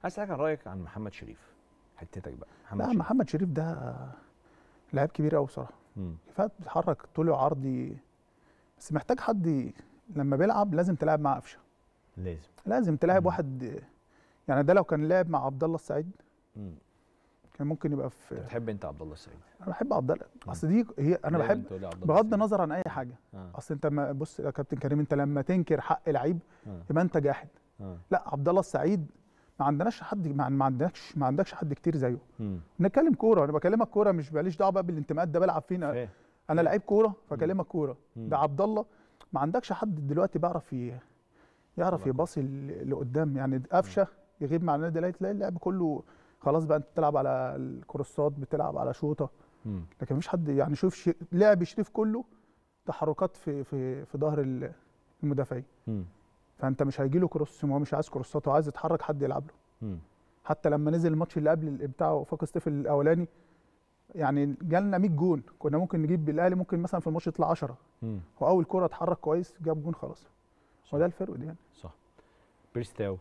عايز اسالك عن رايك عن محمد شريف حتتك بقى محمد لا شريف محمد شريف ده لاعب كبير قوي بصراحه مم. كفايه بيتحرك طولي وعرضي بس محتاج حد ي- لما بيلعب لازم تلعب مع قفشه لازم لازم تلعب مم. واحد يعني ده لو كان لعب مع عبد الله السعيد مم. كان ممكن يبقى انت في بتحب انت عبد الله السعيد انا بحب عبد الله مم. اصل دي هي انا دايماً بحب تقول لي عبد الله بغض السعيد. النظر عن اي حاجه اه اصل انت ما بص يا كابتن كريم انت لما تنكر حق لعيب اه يبقى انت جاحد اه لا عبد الله السعيد ما عندناش حد ما ما عندكش ما عندكش حد كتير زيه مم. نتكلم كوره انا بكلمك كوره مش ماليش دعوه بقى بالانتماءات ده بلعب فين فاهم. انا لعيب كوره فكلمك كوره مم. ده عبد الله ما عندكش حد دلوقتي بيعرف ي- يعرف الله يباصي ل- لقدام يعني قفشه يغيب مع النادي الاهلي تلاقي اللعب كله خلاص بقى انت بتلعب على الكروسات بتلعب على شوطه مم. لكن مفيش حد يعني شوف ش... لعب شريف كله تحركات في في في ظهر ال- المدافعين مم. فانت مش هيجي له كروس ما هو مش عايز كروسات هو عايز يتحرك حد يلعب له مم. حتى لما نزل الماتش اللي قبل ال- بتاع وفاق ستيف الاولاني يعني جالنا 100 جون كنا ممكن نجيب بالاهلي ممكن مثلا في الماتش يطلع 10 مم. هو اول كوره اتحرك كويس جاب جون خلاص صح. هو ده الفرق دي يعني صح بيرستاو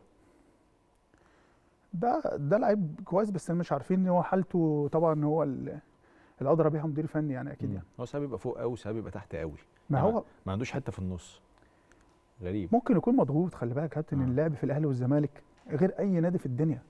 ده ده لعيب كويس بس مش عارفين ان هو حالته طبعا هو ال- الادرى بيها مدير فني يعني اكيد مم. يعني هو ساعات بيبقى فوق قوي وساعات بيبقى تحت قوي ما يعني هو ما عندوش حته في النص غريب ممكن يكون مضغوط خلي بالك يا كابتن آه. اللعب في الاهلي والزمالك غير اي نادي في الدنيا